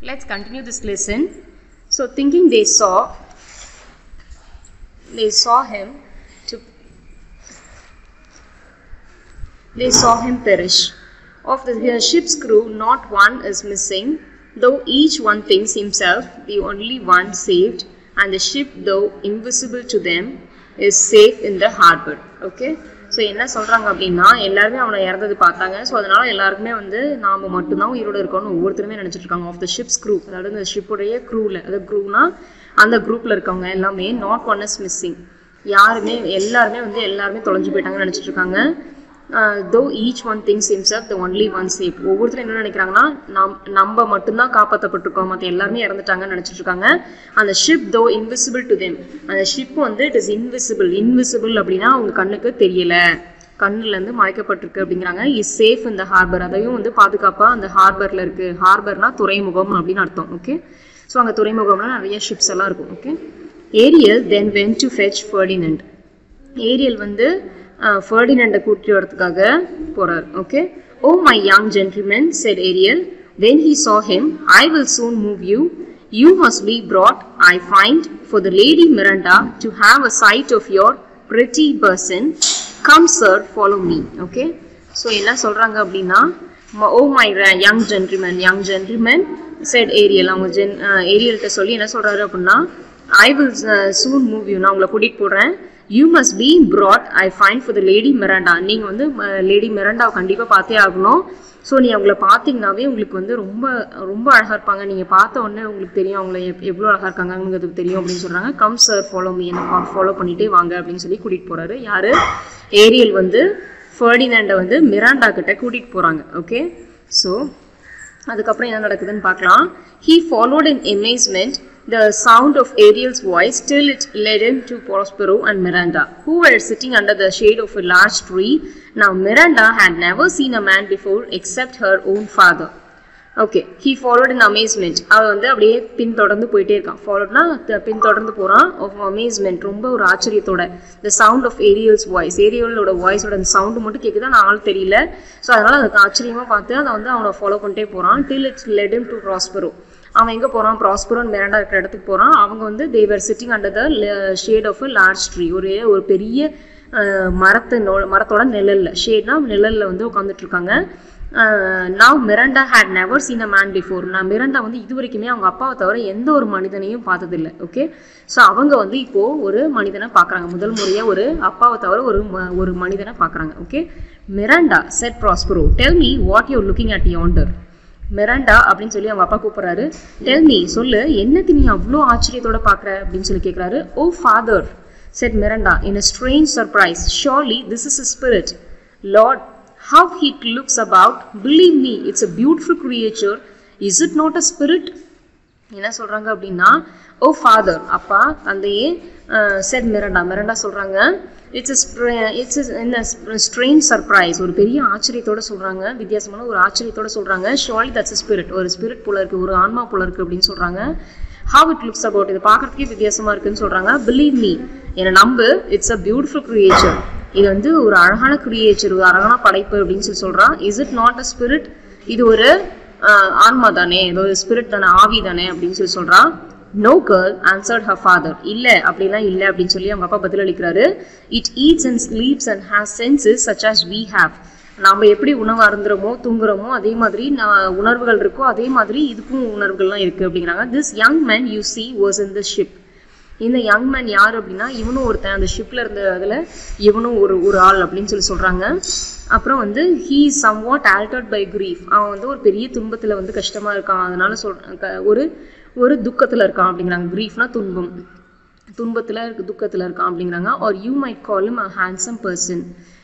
let's continue this lesson. So, thinking they saw, they saw him to, they saw him perish. Of the ship's crew, not one is missing, though each one thinks himself the only one saved, and the ship, though invisible to them, is safe in the harbor. Okay? So என்ன சொல்கிறாங்க அப்படின்னா எல்லாருமே அவனை இறந்தது பார்த்தாங்க so அதனால எல்லாருக்குமே வந்து நாம் மட்டும்தான் உயிரோடு இருக்கோம்னு ஒவ்வொருத்தருமே நினச்சிட்டு இருக்காங்க ஆஃப் த ஷிப்ஸ் க்ரூ அதாவது இந்த ஷிப்புடைய க்ரூவில் அதாவது க்ரூனா அந்த குரூப்பில் இருக்கவங்க எல்லாமே நாட் ஒன் இஸ் மிஸ்ஸிங் யாருமே எல்லாருமே வந்து எல்லாருமே தொலைஞ்சு போயிட்டாங்கன்னு நினச்சிட்டு இருக்காங்க though each one thinks himself the only one safe ஒவ்வொருத்தரும் என்ன நினைக்கிறாங்கன்னா நம் நம்ம மட்டும்தான் காப்பாற்றப்பட்டிருக்கோம் மற்ற எல்லாருமே இறந்துட்டாங்கன்னு நினச்சிட்டு இருக்காங்க அந்த ship though invisible to them அந்த ஷிப் வந்து இட் இஸ் இன்விசிபிள் இன்விசிபிள் அப்படின்னா அவங்க கண்ணுக்கு தெரியல கண்ணுலேருந்து மறைக்கப்பட்டிருக்கு அப்படிங்கிறாங்க இஸ் சேஃப் இந்த ஹார்பர் அதையும் வந்து பாதுகாப்பாக அந்த ஹார்பரில் இருக்குது ஹார்பர்னா துறைமுகம் அப்படின்னு அர்த்தம் ஓகே ஸோ அங்கே துறைமுகம்னா நிறைய ஷிப்ஸ் எல்லாம் இருக்கும் okay Ariel then went to fetch Ferdinand Ariel வந்து ஃபர்டினண்டை கூட்டி வரதுக்காக போகிறார் okay oh my young gentlemen said Ariel when he saw him I will soon move you you must be brought I find for the lady Miranda to have a sight of your pretty person come sir follow me okay so என்ன சொல்கிறாங்க அப்படின்னா oh my young gentlemen young gentlemen said Ariel அவங்க gen ஏரியல்கிட்ட சொல்லி என்ன சொல்கிறாரு அப்படின்னா I will soon move you நான் உங்களை கூட்டிகிட்டு போடுறேன் you must be brought I find for the lady Miranda நீங்கள் வந்து லேடி மிரண்டாவை கண்டிப்பாக பார்த்தே ஆகணும் ஸோ நீ அவங்கள பார்த்தீங்கன்னாவே உங்களுக்கு வந்து ரொம்ப ரொம்ப அழகாக இருப்பாங்க நீங்கள் பார்த்த உடனே உங்களுக்கு தெரியும் அவங்கள எப் எவ்வளோ அழகாக இருக்காங்கிறது தெரியும் அப்படின்னு சொல்கிறாங்க கம் சார் ஃபாலோ மீ என்ன ஃபாலோ பண்ணிகிட்டே வாங்க அப்படின்னு சொல்லி கூட்டிகிட்டு போகிறாரு யார் ஏரியல் வந்து ஃபர்டினாண்டை வந்து மிராண்டா கிட்ட கூட்டிகிட்டு போகிறாங்க ஓகே ஸோ அதுக்கப்புறம் என்ன நடக்குதுன்னு பார்க்கலாம் he followed in amazement the sound of Ariel's voice till it led him to Prospero and Miranda, who were sitting under the shade of a large tree. Now, Miranda had never seen a man before except her own father. Okay he followed in amazement அவன் வந்து அப்படியே பின்தொடர்ந்து போயிட்டே இருக்கான் ஃபாலோட்னா பின்தொடர்ந்து போகிறான் of amazement ரொம்ப ஒரு ஆச்சரியத்தோட the sound of Ariel's voice ஏரியலோட வாய்ஸோட அந்த சவுண்டு மட்டும் கேட்குது ஆனால் ஆள் தெரியல ஸோ அதனால் அதுக்கு ஆச்சரியமாக பார்த்து அதை வந்து அவனை ஃபாலோ பண்ணிட்டே போகிறான் till it's led him to Prospero அவன் எங்கே போகிறான் ப்ராஸ்பரோன் மிராண்டா இருக்கிற இடத்துக்கு போகிறான் அவங்க வந்து they were sitting under the shade of a large tree ஒரு ஒரு பெரிய மரத்து மரத்தோட நிழலில் ஷேட்னா நிழலில் வந்து உட்காந்துட்டு இருக்காங்க now Miranda had never seen a man before நான் மிரண்டா வந்து இது வரைக்குமே அவங்க அப்பாவை தவிர எந்த ஒரு மனிதனையும் பார்த்ததில்லை ஓகே ஸோ அவங்க வந்து இப்போது ஒரு மனிதனை பார்க்குறாங்க முதல் முறையாக ஒரு அப்பாவை தவிர ஒரு ஒரு மனிதனை பார்க்குறாங்க okay Miranda said Prospero tell me what you're looking at yonder Miranda அப்படின்னு சொல்லி அவங்க அப்பா கூப்பிட்றாரு டெல் மீ சொல்லு என்னத்து நீ அவ்வளோ ஆச்சரியத்தோட பார்க்குற அப்படின்னு சொல்லி கேட்குறாரு oh father said Miranda in a strange surprise surely this is a spirit lord how it looks about believe me it's a beautiful creature is it not a spirit என்ன சொல்கிறாங்க அப்படின்னா ஓ ஃபாதர் அப்பா தந்தையே செட் மிரண்டா மிரண்டா சொல்கிறாங்க it's it's என்ன strange surprise ஒரு பெரிய ஆச்சரியத்தோட சொல்கிறாங்க வித்தியாசமான ஒரு ஆச்சரியத்தோட சொல்கிறாங்க ஷாலி தட்ஸ் ஸ்பிரிட் ஒரு ஸ்பிரிட் போல இருக்குது ஒரு ஆன்மா போல இருக்குது அப்படின்னு சொல்கிறாங்க ஹவ் இட் லுக்ஸ் அபவுட் இது பார்க்குறதுக்கே வித்தியாசமாக இருக்குன்னு சொல்கிறாங்க பிலீவ் மீ என்னை நம்பு இட்ஸ் அ பியூட்டிஃபுல் கிரியேச்சர் இது வந்து ஒரு அழகான கிரியேச்சர் ஒரு அழகான படைப்பு அப்படின்னு சொல்லி சொல்கிறான் is it not a spirit இது ஒரு ஆன்மா தானே ஏதோ ஒரு ஸ்பிரிட் தானே ஆவி தானே அப்படின்னு சொல்லி சொல்கிறான் no girl answered her father இல்லை அப்படிலாம் இல்லை அப்படின்னு சொல்லி அவங்க அப்பா பதில் அளிக்கிறாரு it eats and sleeps and has senses such as we have நாம் எப்படி உணவு அருந்துறோமோ தூங்குறோமோ அதே மாதிரி நான் உணர்வுகள் இருக்கோ அதே மாதிரி இதுக்கும் உணர்வுகள்லாம் இருக்குது அப்படிங்கிறாங்க this young man you see was in the ship இந்த யங் மேன் யார் அப்படின்னா இவனும் ஒருத்தன் அந்த ஷிப்பில் இருந்த அதில் இவனும் ஒரு ஒரு ஆள் அப்படின்னு சொல்லி சொல்கிறாங்க அப்புறம் வந்து he somewhat altered by grief அவன் வந்து ஒரு பெரிய துன்பத்தில் வந்து கஷ்டமாக இருக்கான் அதனால சொல் ஒரு ஒரு துக்கத்தில் இருக்கான் அப்படிங்கிறாங்க க்ரீஃப்னா துன்பம் துன்பத்தில் இருக்கு துக்கத்தில் இருக்கான் அப்படிங்கிறாங்க or you might call him a handsome person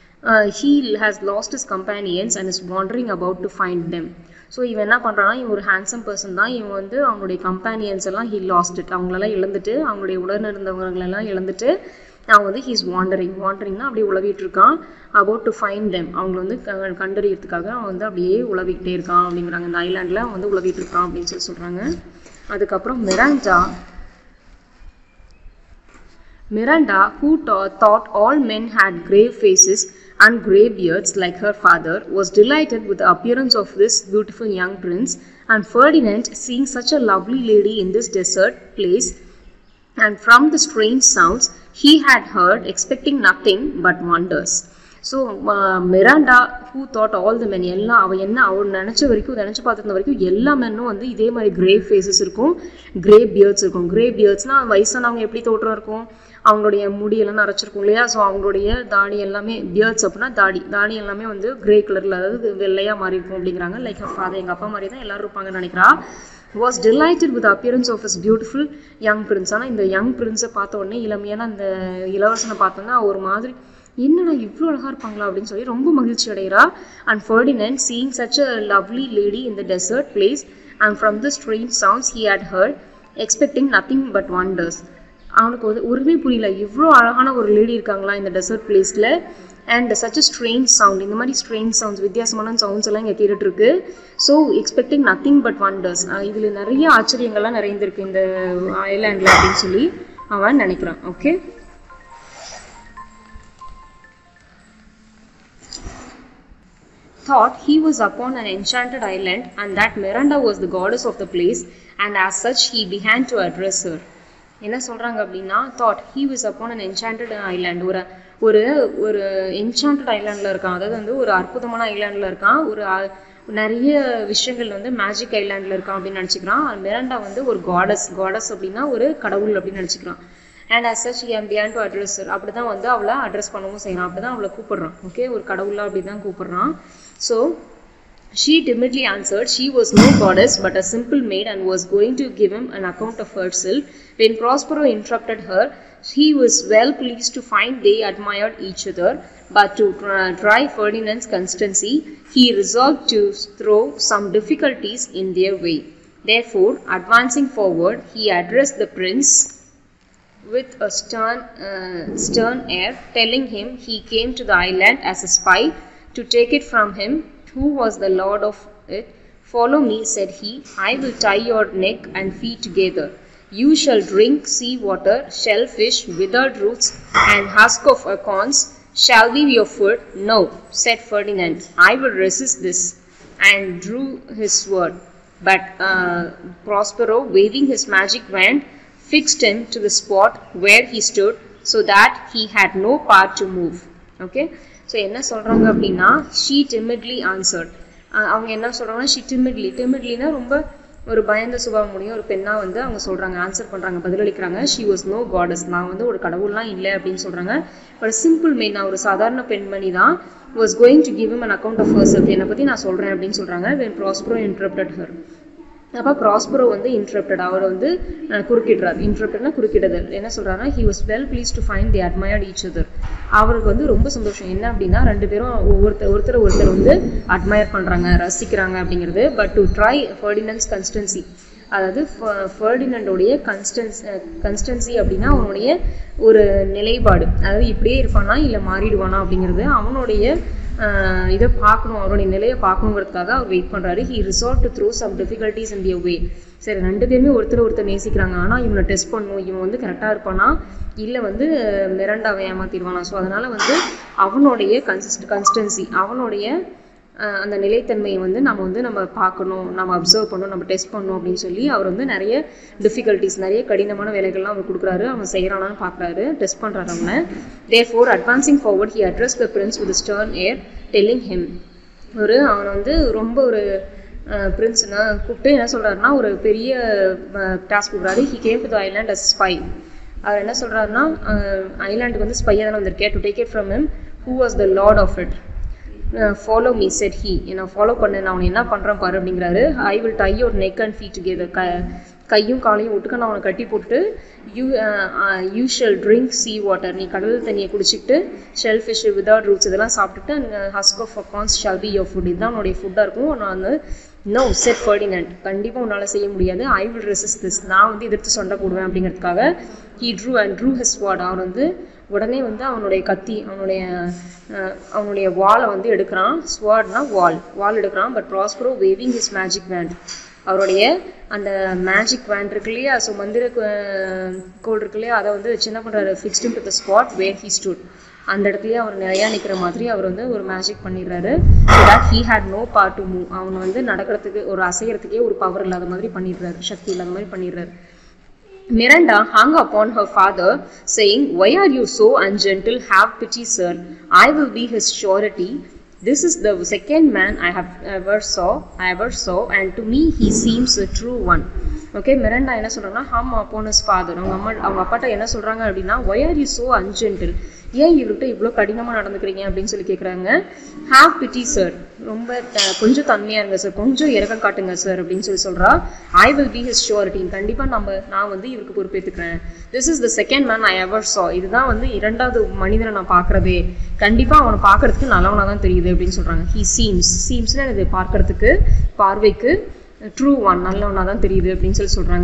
he has lost his companions and is wandering about to find them so இவன் என்ன பண்ணுறான்னா இவன் ஒரு ஹேண்ட்ஸம் பர்சன் தான் இவன் வந்து அவனுடைய கம்பேனியன்ஸ் எல்லாம் ஹீ லாஸ்ட் இட் அவங்களெல்லாம் இழந்துட்டு அவங்களுடைய உடன் இருந்தவங்களெல்லாம் இழந்துட்டு அவன் வந்து ஹீஸ் வாண்டரிங் வாண்டரிங்னா அப்படியே உழவிட்டு இருக்கான் அபவுட் டு ஃபைண்ட் தெம் அவங்கள வந்து கண்டறியறதுக்காக அவன் வந்து அப்படியே உழவிக்கிட்டே இருக்கான் அப்படிங்கிறாங்க இந்த ஐலாண்டில் அவன் வந்து உழவிட்டு இருக்கான் அப்படின்னு சொல்லி சொல்கிறாங்க அதுக்கப்புறம் Miranda Miranda who thought all men had grave faces and grey beards like her father was delighted with the appearance of this beautiful young prince And Ferdinand, seeing such a lovely lady in this desert place, and from the strange sounds he had heard, expecting nothing but wonders. So Miranda who thought all the men எல்லாம் அவள் என்ன அவள் நினச்ச வரைக்கும் நினச்சி பார்த்துருந்த வரைக்கும் எல்லா மென்னும் வந்து இதே மாதிரி கிரே ஃபேஸஸ் இருக்கும் கிரே பியர்ட்ஸ் இருக்கும் கிரே பியர்ட்ஸ்னால் வயசானவங்க எப்படி தோற்றம் இருக்கும் அவங்களுடைய முடியெல்லாம் நரைச்சிருக்கும் இல்லையா ஸோ அவங்களுடைய தாடி எல்லாமே பியர்ட்ஸ் அப்படின்னா தாடி தாடி எல்லாமே வந்து கிரே கலரில் அதாவது வெள்ளையாக மாறி இருக்கும் அப்படிங்கிறாங்க லைக் ஃபாதர் எங்கள் அப்பா மாதிரி தான் எல்லாரும் இருப்பாங்கன்னு நினைக்கிறா was delighted with appearance of his beautiful young prince ஆனால் இந்த யங் பிரின்ஸை பார்த்த உடனே இளமையான அந்த இளவரசனை பார்த்தோன்னா ஒரு மாதிரி என்னடா இவ்வளோ அழகாக இருப்பாங்களா அப்படின்னு சொல்லி ரொம்ப மகிழ்ச்சி அடைகிறா and Ferdinand seeing such a lovely lady in the desert place and from the strange sounds he had heard expecting nothing but wonders அவனுக்கு வந்து ஒருமே புரியல இவ்வளோ அழகான ஒரு லேடி இருக்காங்களா இந்த டெசர்ட் பிளேஸில் and such a strange sound இந்த மாதிரி ஸ்ட்ரெயின் சவுண்ட்ஸ் வித்தியாசமான சவுண்ட்ஸ் எல்லாம் இங்கே கேட்டுட்ருக்கு so expecting nothing but wonders இதில் நிறைய ஆச்சரியங்கள்லாம் நிறைந்திருக்கு இந்த ஐலாண்டில் அப்படின்னு சொல்லி அவன் நினைக்கிறான் okay thought he was upon an enchanted island and that Miranda was the goddess of the place and as such he began to address her. என்ன சொல்கிறாங்க அப்படின்னா thought he was upon an enchanted island ஒரு ஒரு ஒரு enchanted ஐலாண்டில் இருக்கான் அதாவது வந்து ஒரு அற்புதமான ஐலாண்டில் இருக்கான் ஒரு நிறைய விஷயங்கள் வந்து மேஜிக் ஐலாண்டில் இருக்கான் அப்படின்னு நினச்சிக்கிறான் மிரண்டா வந்து ஒரு காடஸ் காடஸ் அப்படின்னா ஒரு கடவுள் அப்படின்னு நினச்சிக்கிறான் அண்ட் அஸ் சச் எம் பியான் டு அட்ரஸ் அப்படி தான் வந்து அவளை அட்ரஸ் பண்ணவும் செய்யறான் அப்படி தான் அவளை கூப்பிடுறான் ஓகே ஒரு கடவுளாக அப்படி தான் கூப்பிடுறான் so She timidly answered she was no goddess but a simple maid and was going to give him an account of herself. When Prospero interrupted her, he was well pleased to find they admired each other, but to try Ferdinand's constancy, he resolved to throw some difficulties in their way. Therefore, advancing forward, he addressed the prince with a stern, uh, stern air, telling him he came to the island as a spy to take it from him who was the lord of it. Follow me, said he. I will tie your neck and feet together. You shall drink sea water, shellfish, withered roots, and husk of acorns shall be your food. No, said Ferdinand. I will resist this, and drew his sword. But uh, Prospero, waving his magic wand, fixed him to the spot where he stood, so that he had no power to move. Okay. So என்ன சொல்கிறாங்க அப்படின்னா she டிமிட்லி answered அவங்க என்ன சொல்கிறாங்கன்னா she டிமிட்லி டிமிட்லினா ரொம்ப ஒரு பயந்த சுபாவம் முடியும் ஒரு பெண்ணாக வந்து அவங்க சொல்கிறாங்க ஆன்சர் பண்ணுறாங்க பதிலளிக்கிறாங்க ஷி வாஸ் நோ காடஸ் நான் வந்து ஒரு கடவுள்லாம் இல்லை அப்படின்னு சொல்கிறாங்க ஒரு சிம்பிள் மெயின் நான் ஒரு சாதாரண பெண்மணி தான் was going to give him an account of hers என்னை பற்றி நான் சொல்கிறேன் அப்படின்னு சொல்கிறாங்க வென் ப்ராஸ்பரோ இன்டரப்டட் ஹர் அப்போ ப்ராஸ்பரோ வந்து இன்டரப்டட் அவர் வந்து குறுக்கிடுறார் இன்டரப்டட்னா குறுக்கிடுதல் என்ன சொல்கிறாருன்னா he was well please to find the admired each other அவருக்கு வந்து ரொம்ப சந்தோஷம் என்ன அப்படின்னா ரெண்டு பேரும் ஒவ்வொருத்தர் ஒருத்தர் ஒருத்தர் வந்து அட்மயர் பண்ணுறாங்க ரசிக்கிறாங்க அப்படிங்கிறது but to try Ferdinand's constancy அதாவது ஃபர்டினண்டோடைய கன்ஸ்டன்ஸ் கன்ஸ்டன்சி அப்படின்னா அவனுடைய ஒரு நிலைப்பாடு அதாவது இப்படியே இருப்பானா இல்லை மாறிடுவானா அப்படிங்கிறது அவனுடைய இதை பார்க்கணும் அவருடைய நிலையை பார்க்கணுங்கிறதுக்காக அவர் வெயிட் பண்ணுறாரு he resolved to throw some difficulties in their way சரி ரெண்டு பேருமே ஒருத்தர் ஒருத்தர் நேசிக்கிறாங்க ஆனால் இவனை டெஸ்ட் பண்ணணும் இவன் வந்து கரெக்டாக இருப்பானா இல்லை வந்து மிரண்டாவை ஏமாத்திடுவானா ஸோ அதனால் வந்து அவனுடைய கன்சிஸ்ட் கன்ஸ்டன்சி அவனுடைய அந்த நிலைத்தன்மையை வந்து நம்ம வந்து நம்ம பார்க்கணும் நம்ம அப்சர்வ் பண்ணணும் நம்ம டெஸ்ட் பண்ணணும் அப்படின்னு சொல்லி அவர் வந்து நிறைய டிஃபிகல்ட்டிஸ் நிறைய கடினமான வேலைகள்லாம் அவர் கொடுக்குறாரு அவன் செய்கிறானான்னு பார்க்குறாரு டெஸ்ட் பண்ணுறாரு அவனை therefore advancing forward he address the prince with stern air telling him ஒரு அவனை வந்து ரொம்ப ஒரு பிரின்ஸ்னா கூப்பிட்டு என்ன சொல்கிறாருன்னா ஒரு பெரிய டாஸ்க் கொடுக்குறாரு he came to the island as spy அவர் என்ன சொல்கிறாருன்னா ஐலாண்டுக்கு வந்து ஸ்பையாக தானே வந்திருக்கேன் to take it from him who was the lord of it follow me said he என்னை ஃபாலோ பண்ணு நான் அவனை என்ன பண்ணுறேன் பாரு அப்படிங்கிறாரு I will tie your neck and feet together க கையும் காலையும் விட்டுக்க நான் அவனை கட்டி போட்டுட்டு you you shall drink sea water நீ கடல் தண்ணியை குடிச்சிட்டு ஷெல் ஃபிஷ் விதவுட் ரூட்ஸ் இதெல்லாம் சாப்பிட்டுட்டு husk of acorns shall be your food இதுதான் உன்னுடைய ஃபுட்டாக இருக்கும் நான் வந்து நோ செட் ஃபர்டினண்ட் கண்டிப்பாக உன்னால் செய்ய முடியாது ஐ வில் ரெசிஸ்ட் திஸ் நான் வந்து எதிர்த்து சொண்டை போடுவேன் அப்படிங்கிறதுக்காக he drew and drew his வாட் அவர் வந்து உடனே வந்து அவனுடைய கத்தி அவனுடைய அவனுடைய வாலை வந்து எடுக்கிறான் ஸ்வாட்னா வால் வால் எடுக்கிறான் but Prospero waving his magic wand அவருடைய அந்த மேஜிக் வேண்ட் இருக்கு இல்லையா ஸோ மந்திர கோல் இருக்கு இல்லையா அதை வந்து வச்சு என்ன பண்ணுறாரு fixed him to the spot where he stood அந்த இடத்துலயே அவர் நிலையா நிக்கிற மாதிரி அவர் வந்து ஒரு மேஜிக் பண்ணிடுறாரு so that he had no power to move அவன் வந்து நடக்கிறதுக்கு ஒரு அசையறதுக்கே ஒரு பவர் இல்லாத மாதிரி பண்ணிடுறாரு சக்தி இல்லாத மாதிரி பண்ணிடுறாரு Miranda hung upon her father, saying, Why are you so ungentle? Have pity, sir. I will be his surety. This is the second man I have ever saw, I ever saw, and to me he seems a true one. Okay Miranda என்ன சொல்றாங்கன்னா ஹம் upon his father அவங்க அம்மா அவங்க அப்பாட்ட என்ன சொல்றாங்க அப்படின்னா why are you so ungentle ஏன் இவர்கிட்ட இவ்வளோ கடினமாக நடந்துக்கிறீங்க அப்படின்னு சொல்லி கேட்குறாங்க ஹாவ் பிட்டி சார் ரொம்ப த- கொஞ்சம் தன்மையாக இருங்க சார் கொஞ்சம் இறக்கம் காட்டுங்க சார் அப்படின்னு சொல்லி சொல்கிறா I will be his surety கண்டிப்பாக நம்ம நான் வந்து இவருக்கு பொறுப்பேற்றுக்கிறேன் this is the second man I ever saw இதுதான் வந்து இரண்டாவது மனிதனை நான் பார்க்குறதே கண்டிப்பாக அவனை பார்க்கறதுக்கு நல்லவனாக தான் தெரியுது அப்படின்னு சொல்கிறாங்க ஹீ சீம்ஸ் சீம்ஸ்னு இது பார்க்கறதுக்கு பார்வைக்கு ட்ரூ ஒன் நல்லவனாக தான் தெரியுது அப்படின்னு சொல்லி சொல்கிறாங்க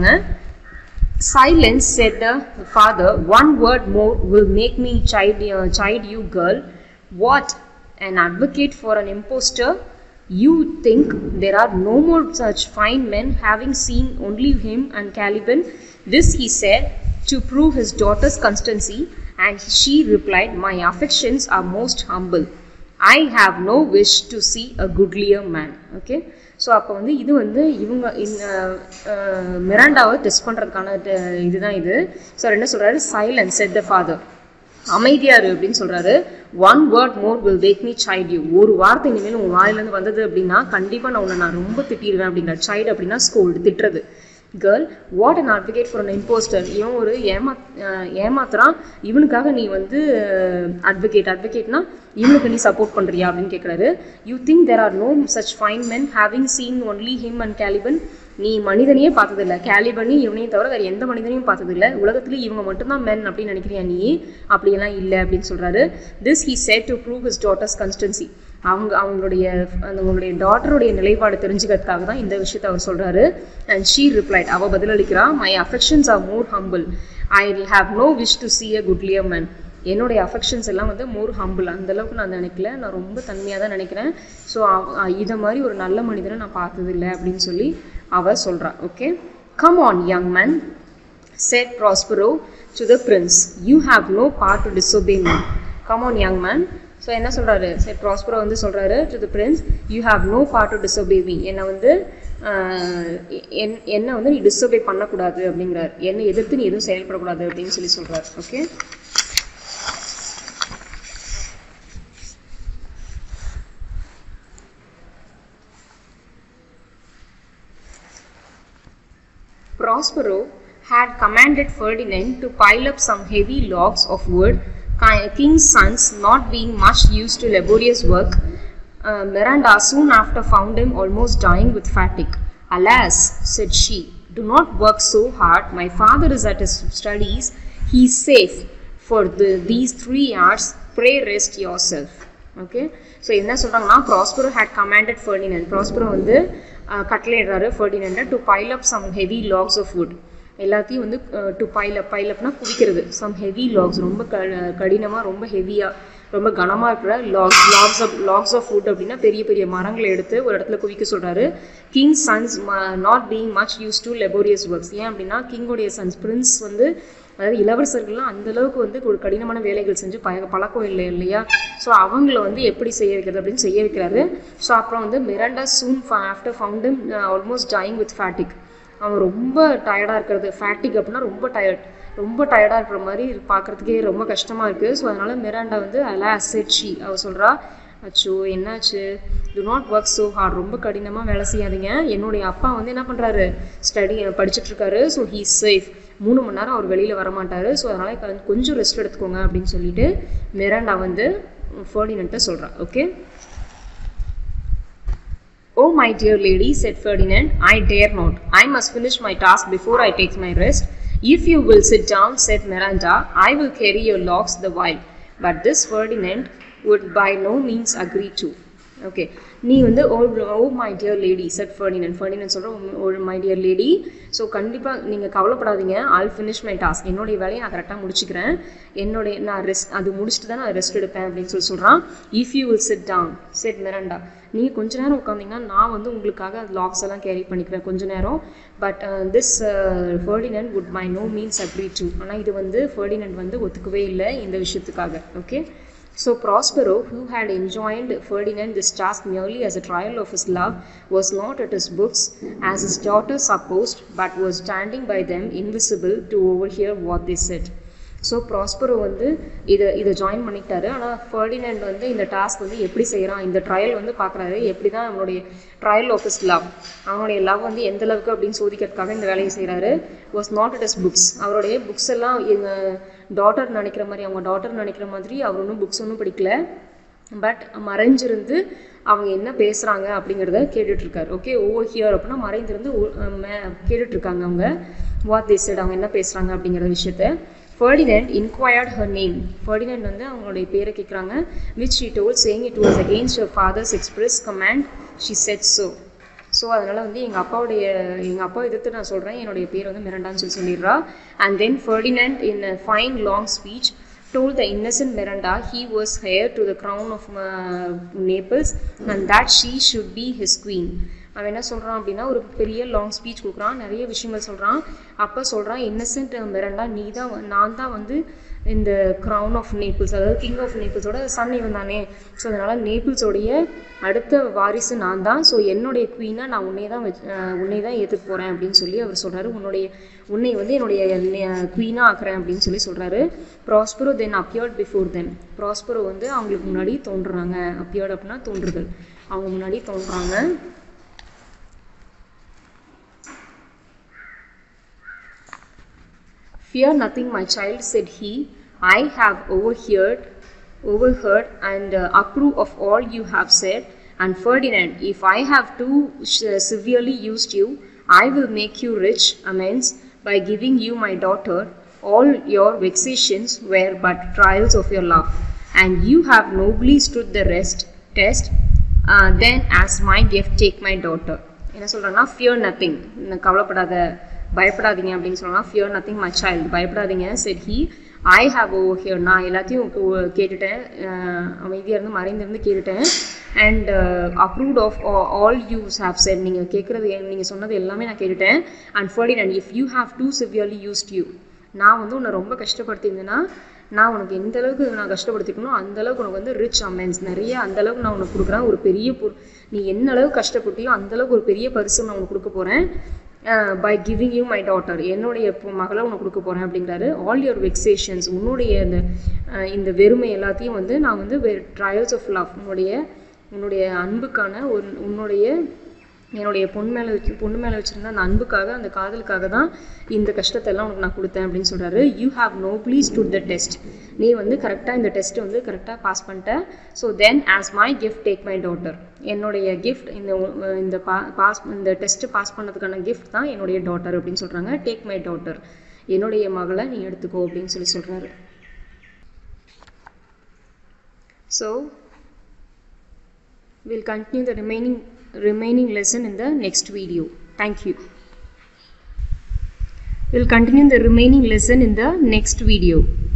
Silence, said the father. One word more will make me chide, uh, chide you, girl. What? An advocate for an impostor? You think there are no more such fine men, having seen only him and Caliban? This he said to prove his daughter's constancy, and she replied, My affections are most humble. I have no wish to see a goodlier man okay so அப்போ வந்து இது வந்து இவங்க இந்த அஹ், மிராண்டாவை test பண்ணுறதுக்கான இதுதான் இது so அவர் என்ன சொல்கிறாரு சைலன்ஸ் செட் த ஃபாதர் அமைதியாரு அப்படின்னு சொல்றாரு one word more will make me chide you ஒரு வார்த்தை இனிமேல் உன் வாயிலேருந்து வந்தது அப்படின்னா கண்டிப்பாக நான் உன்னை நான் ரொம்ப திட்டிடுவேன் அப்படிங்கிற சைல்டு அப்படின்னா ஸ்கூல்டு திட்டுறது girl what an advocate for an impostor இவன் ஒரு ஏமா அஹ் ஏமாத்துறான் இவனுக்காக நீ வந்து அட்வொகேட் அட்வொகேட்னா இவனுக்கு நீ சப்போர்ட் பண்றியா அப்படின்னு கேட்குறாரு you think there are no such fine men having seen only him and Caliban நீ மனிதனையே பார்த்ததில்ல கேலிபனையும் இவனையும் தவிர வேறு எந்த மனிதனையும் பார்த்ததில்ல உலகத்துல இவங்க மட்டும்தான் மென் அப்படின்னு நினைக்கிறியா நீ அப்படியெல்லாம் இல்லை அப்படின்னு சொல்றாரு this he said to prove his daughter's constancy அவங்க அவங்களுடைய அந்த அவங்களுடைய டாட்டருடைய நிலைப்பாடு தெரிஞ்சுக்கிறதுக்காக தான் இந்த விஷயத்தை அவர் சொல்றாரு அண்ட் ஷீ ரிப்ளைட் அவ பதிலளிக்கிறா my affections are more humble I have no wish to see a goodlier man என்னுடைய அஃபெக்ஷன்ஸ் எல்லாம் வந்து மோர் ஹம்பிள் அந்த அளவுக்கு நான் நினைக்கல நான் ரொம்ப தன்மையாக தான் நினைக்கிறேன் ஸோ இதை மாதிரி ஒரு நல்ல மனிதனை நான் பார்த்ததில்லை அப்படின்னு சொல்லி அவ சொல்றா okay come on young man said Prospero to the prince, You have no part to disobey me. Come on, young man. So என்ன சொல்றாரு said Prospero வந்து சொல்றாரு to the prince, You have no part to disobey me. என்னை வந்து ஆஹ், என்- என்னை வந்து நீ disobey பண்ணக்கூடாது அப்படிங்கிறார் என்னை எதிர்த்து நீ எதுவும் செயல்படக்கூடாது அப்படின்னு சொல்லி சொல்றாரு okay Prospero had commanded Ferdinand to pile up some heavy logs of wood, ki- king's sons not being much used to laborious work. Uh, Miranda soon after found him almost dying with fatigue. Alas, said she, do not work so hard. My father is at his studies. He is safe for the, these three hours. Pray rest yourself. Okay so என்ன சொல்கிறாங்கன்னா Prospero had commanded Ferdinand Prospero வந்து கட்டளையிடுறாரு ஃபர்டினண்டை to pile up some heavy logs of wood எல்லாத்தையும் வந்து to pile up pile அப்னா குவிக்கிறது some heavy logs ரொம்ப க கடினமாக ரொம்ப ஹெவியாக ரொம்ப கனமாக இருக்கிற logs logs of logs of wood அப்படின்னா பெரிய பெரிய மரங்களை எடுத்து ஒரு இடத்துல குவிக்க சொல்கிறாரு king's sons not being much used to laborious works ஏன் அப்படின்னா கிங்கோடைய சன்ஸ் பிரின்ஸ் வந்து அதாவது இளவரசர்கள்லாம் அந்த அளவுக்கு வந்து ஒரு கடினமான வேலைகள் செஞ்சு பழ பழக்கம் இல்லை இல்லையா ஸோ அவங்கள வந்து எப்படி செய்ய வைக்கிறது அப்படின்னு செய்ய வைக்கிறாரு ஸோ அப்புறம் வந்து Miranda soon after found him almost dying with fatigue அவன் ரொம்ப டயர்டாக இருக்கிறது ஃபேட்டிக் அப்படின்னா ரொம்ப டயர்ட் ரொம்ப டயர்டாக இருக்கிற மாதிரி பார்க்குறதுக்கே ரொம்ப கஷ்டமாக இருக்குது ஸோ அதனால் மிராண்டா வந்து அலா அசெட்ஷி அவ சொல்கிறா அச்சோ என்னாச்சு do not work so hard ரொம்ப கடினமாக வேலை செய்யாதீங்க என்னுடைய அப்பா வந்து என்ன பண்ணுறாரு ஸ்டடி படிச்சுட்டு இருக்காரு ஸோ ஹீ சேஃப் மூணு மணி நேரம் அவர் வெளியில் வரமாட்டார் ஸோ அதனால் கொஞ்சம் ரெஸ்ட் எடுத்துக்கோங்க அப்படின்னு சொல்லிட்டு மிராண்டா வந்து ஃபர்டினண்ட்டை சொல்கிறா okay Oh, my dear lady, said Ferdinand, I dare not. I must finish my task before I take my rest. If you will sit down, said Miranda, I will carry your locks the while. But this Ferdinand would by no means agree to. Okay நீ வந்து oh oh my dear lady said Ferdinand Ferdinand சொல்கிற oh my dear lady so கண்டிப்பாக நீங்கள் கவலைப்படாதீங்க all finish my task என்னுடைய வேலையை நான் கரெக்டாக முடிச்சுக்கிறேன் என்னுடைய நான் ரெஸ்ட் அது முடிச்சுட்டு தான் நான் ரெஸ்ட் எடுப்பேன் அப்படின்னு சொல்லி சொல்கிறான் if you will sit down said Miranda நீங்கள் கொஞ்ச நேரம் உட்காந்தீங்கன்னா நான் வந்து உங்களுக்காக லாக்ஸ் எல்லாம் கேரி பண்ணிக்கிறேன் கொஞ்ச நேரம் but this Ferdinand would by no means agree to ஆனால் இது வந்து ஃபர்டினன் வந்து ஒத்துக்கவே இல்லை இந்த விஷயத்துக்காக okay So Prospero, who had enjoined Ferdinand this task merely as a trial of his love, was not at his books, as his daughter supposed, but was standing by them invisible to overhear what they said. So Prospero வந்து இதை இதை join பண்ணிக்கிட்டாரு ஆனால் Ferdinand வந்து இந்த task வந்து எப்படி செய்கிறான் இந்த ட்ரையல் வந்து பார்க்குறாரு எப்படி தான் அவனுடைய ட்ரையல் ஆஃப் இஸ் லவ் அவனுடைய லவ் வந்து எந்த அளவுக்கு அப்படின்னு சோதிக்கிறதுக்காக இந்த வேலையை செய்கிறாரு was not at his books அவருடைய புக்ஸ் எல்லாம் எங்கள் டாட்டர் நினைக்கிற மாதிரி அவங்க டாட்டர் நினைக்கிற மாதிரி அவர் ஒன்றும் புக்ஸ் ஒன்றும் படிக்கல பட் மறைஞ்சிருந்து அவங்க என்ன பேசுகிறாங்க அப்படிங்கிறத கேட்டுட்ருக்காரு ஓகே ஓவர் ஹியர் அப்படின்னா மறைந்திருந்து கேட்டுட்ருக்காங்க அவங்க வாட் தே செட் அவங்க என்ன பேசுகிறாங்க அப்படிங்கிற விஷயத்த Ferdinand inquired her name Ferdinand வந்து அவங்களுடைய பேரை கேட்குறாங்க which she told saying it was against her father's express command she said so so அதனால் வந்து எங்கள் அப்பாவுடைய எங்கள் அப்பா எதிர்த்து நான் சொல்கிறேன் என்னுடைய பேர் வந்து மிரண்டான்னு சொல்லி சொல்லிடுறா and then Ferdinand in a fine long speech told the innocent Miranda he was heir to the crown of uh, Naples and that she should be his queen. அவன் என்ன சொல்கிறான் அப்படின்னா ஒரு பெரிய லாங் ஸ்பீச் கொடுக்குறான் நிறைய விஷயங்கள் சொல்கிறான் அப்போ சொல்கிறான் இன்னசென்ட் மிரண்டா நீ தான் நான் தான் வந்து இந்த க்ரௌன் ஆஃப் நேபிள்ஸ் அதாவது கிங் ஆஃப் நேபிள்ஸோட சன் இவன் தானே ஸோ அதனால் நேபிள்ஸோடைய அடுத்த வாரிசு நான் தான் ஸோ என்னுடைய குவீனாக நான் உன்னை தான் வச்சு உன்னை தான் ஏற்றுக்க போகிறேன் அப்படின்னு சொல்லி அவர் சொல்கிறாரு உன்னுடைய உன்னை வந்து என்னுடைய குவீனாக ஆக்குறேன் அப்படின்னு சொல்லி சொல்கிறாரு Prospero then appeared before then Prospero வந்து அவங்களுக்கு முன்னாடி தோன்றுறாங்க அப்பியர்ட் அப்படின்னா தோன்றுதல் அவங்க முன்னாடி தோன்றுறாங்க Fear nothing, my child, said he. I have overheard, overheard and uh, approve of all you have said. And Ferdinand, if I have too severely used you, I will make you rich amends by giving you my daughter. All your vexations were but trials of your love, and you have nobly stood the rest test. Uh, then, as my gift, take my daughter. என்ன சொல்கிறேன்னா fear nothing கவலைப்படாத பயப்படாதீங்க அப்படின்னு சொன்னால் fear nothing my child பயப்படாதீங்க சரி ஹி I have overheard நான் எல்லாத்தையும் கேட்டுட்டேன் அமைதியாக இருந்து மறைந்திருந்து கேட்டுட்டேன் and approved of all you have said நீங்கள் கேட்குறது நீங்கள் சொன்னது எல்லாமே நான் கேட்டுட்டேன் and Ferdinand and if you have too severely used you நான் வந்து உன்னை ரொம்ப கஷ்டப்படுத்தியிருந்தேன்னா நான் உனக்கு எந்த அளவுக்கு நான் கஷ்டப்படுத்திக்கணும் அந்த அளவுக்கு உனக்கு வந்து ரிச் அமென்ஸ் நிறைய அந்த அளவுக்கு நான் உனக்கு கொடுக்குறேன் ஒரு பெரிய பொரு நீ என்ன அளவுக்கு கஷ்டப்பட்டியோ அந்த அளவுக்கு ஒரு பெரிய பரிசு நான் உனக்கு கொடுக்க போகிறேன் by giving you my daughter என்னுடைய மகளை உனக்கு கொடுக்க போகிறேன் அப்படிங்கிறாரு ஆல் யுவர் வெக்ஸேஷன்ஸ் உன்னுடைய இந்த இந்த வெறுமை எல்லாத்தையும் வந்து நான் வந்து ட்ரையல்ஸ் ஆஃப் லவ் உன்னுடைய உன்னுடைய அன்புக்கான ஒரு உன்னுடைய என்னுடைய பொண்ணு மேலே வச்சு பொண்ணு மேலே வச்சுருந்த அந்த அன்புக்காக அந்த காதலுக்காக தான் இந்த கஷ்டத்தை எல்லாம் உனக்கு நான் கொடுத்தேன் அப்படின்னு சொல்கிறாரு you have no please to the test நீ வந்து கரெக்டாக இந்த டெஸ்ட்டை வந்து கரெக்டாக பாஸ் பண்ணிட்ட so then as my gift take my daughter என்னுடைய கிஃப்ட் இந்த இந்த பா பாஸ் இந்த டெஸ்ட்டு பாஸ் பண்ணதுக்கான கிஃப்ட் தான் என்னுடைய டாட்டர் அப்படின்னு சொல்கிறாங்க டேக் மை டாட்டர் என்னுடைய மகளை நீ எடுத்துக்கோ அப்படின்னு சொல்லி சொல்கிறாரு so will continue the remaining remaining lesson in the next video. Thank you. We'll continue the remaining lesson in the next video.